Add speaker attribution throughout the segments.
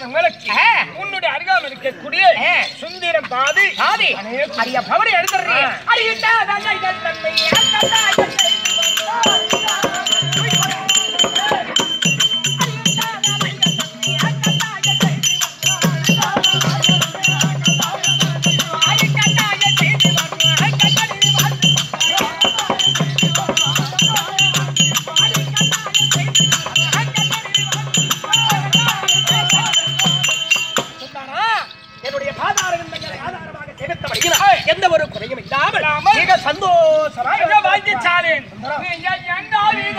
Speaker 1: உங்களுக்கு
Speaker 2: ஆ.
Speaker 1: உன்னுடைய அருகாமல் இருக்கக்கூடிய
Speaker 2: ஆ.
Speaker 1: சுந்தரம் பாதி
Speaker 2: ஆதி அரிய பவரை எடுத்துறீங்க
Speaker 1: ஆ.
Speaker 2: அரியட்டா தந்தை தந்தை அக்கா என்னுடைய பாதார விந்தங்களை ஆதாரமாக செலுத்தப்படுகிறார் எந்த ஒரு குறையும் இல்லாமல்
Speaker 1: இல்லாமல்
Speaker 2: மிக சந்தோஷமாக
Speaker 1: மிக வாங்கிச்சாலேன் நீங்க எந்த வித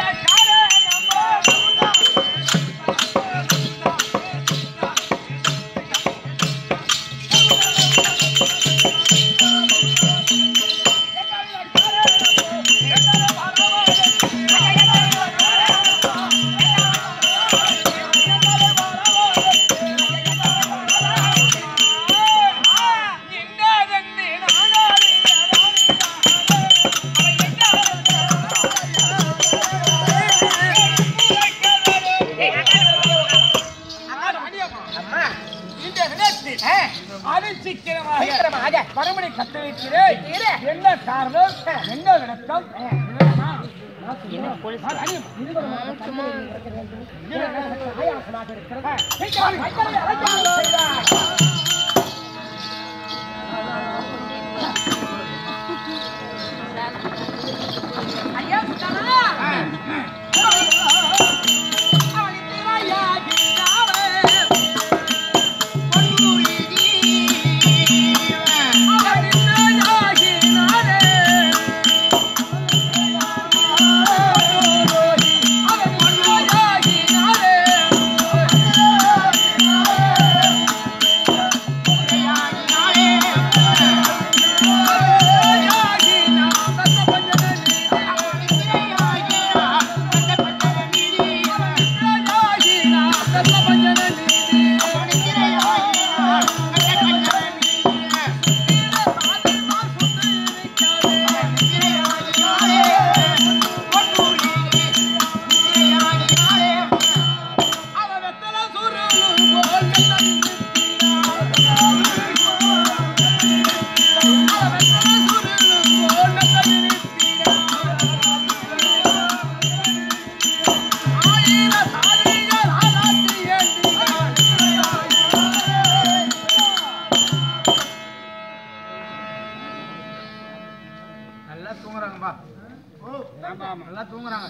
Speaker 2: அம்மா
Speaker 1: இந்த விதத்தில்
Speaker 2: ஆ,
Speaker 1: அரிசிக்கிறமாக
Speaker 2: சீக்கிரமாக
Speaker 1: மறுபடி கட்டளைக்கிறேன்
Speaker 2: இரு.
Speaker 1: என்ன காரணம் என்ன விளக்கம்
Speaker 2: ஆயாசமாக இருக்கிறது சீக்கிரம் கைகளை அழைக்காமல் செய்தார் ஐயா சுத்தானா
Speaker 1: நல்லா தூங்குறாங்கப்பா நல்லா தூங்குறாங்க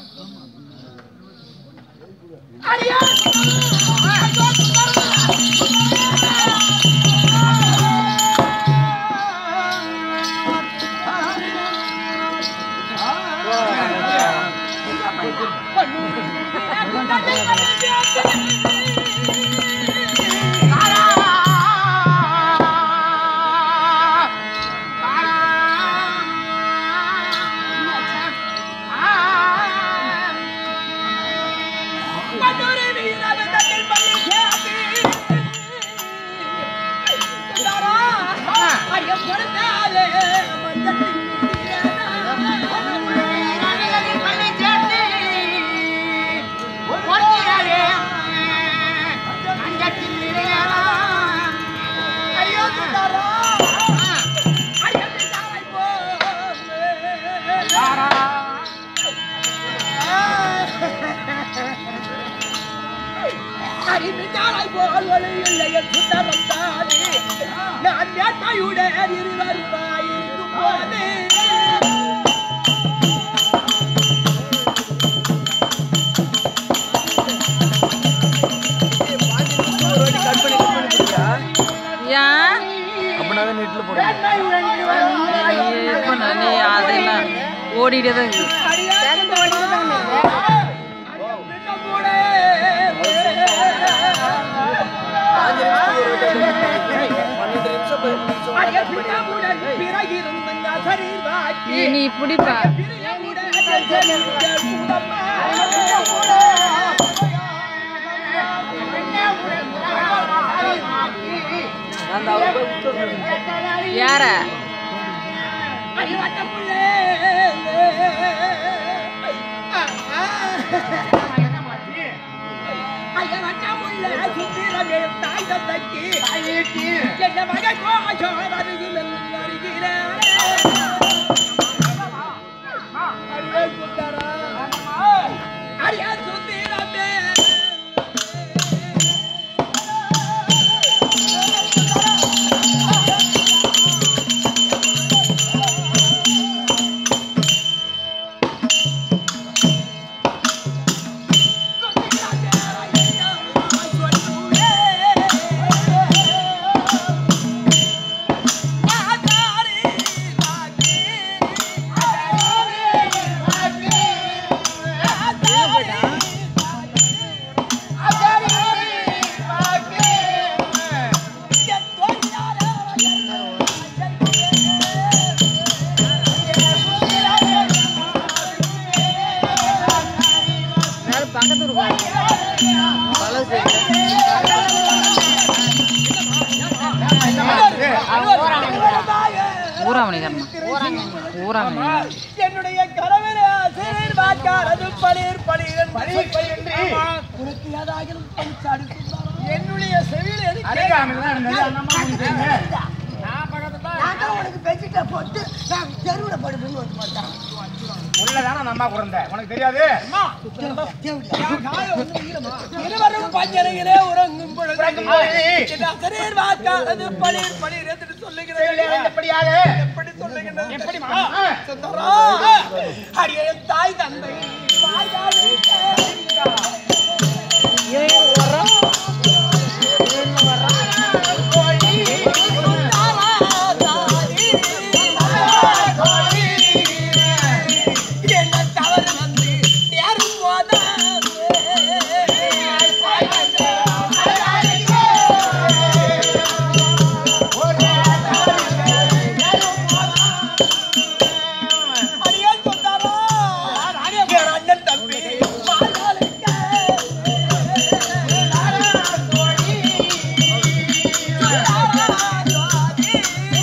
Speaker 2: அறிவித்தாராய் போல் ஒரு இல்லைய சுத்தரம் தானே நான் வேட்டையுடன் இருவருமாயிருந்து போனேன்
Speaker 3: ஏன்
Speaker 4: அப்படின்னாதான் நெட்ல போடுங்க
Speaker 3: இப்ப நானே அதெல்லாம் ஓடிட்டே தான் இருக்குது
Speaker 4: பன்னெண்டு நிமிஷம் பத்து நிமிஷம்
Speaker 3: நீ நீ பிடிப்பா
Speaker 4: அந்த அவங்க விட்டு
Speaker 3: யார
Speaker 2: ஐயா இல்ல சுத்திரமே தாய் தந்தைக்கு என்ன மகன் கோஷம் வருகிறேன் அரியா சுத்திரமே
Speaker 3: யாரும் பக்கத்து இருக்காங்க பழசு ஊராமணிக்காரன் ஊராமணி
Speaker 2: என்னுடைய கணவர் ஆசிரியர் வாக்காரது பளிர் பளிர் பளிர் பளிர் உனக்கு ஏதாகிலும் பஞ்சாடு என்னுடைய செவியில் எது
Speaker 1: உனக்கு பெட்ஷீட்டை போட்டு நான் தெருவில் படுப்புன்னு வந்து மாட்டான்
Speaker 5: உள்ளதான அந்த அம்மா குழந்தை உனக்கு தெரியாது
Speaker 2: இருவரும் பஞ்சனையிலே உறங்கும் பொழுது
Speaker 5: உறங்கும் பொழுது.
Speaker 2: என் ஆசிரியர் வாக்காரது பளிர் பளிர் என்று சொல்லுகிறேன்
Speaker 5: எப்படியாக
Speaker 2: எப்படி சொல்லுகின்றது எப்படிமா அடியே தாய் தந்தை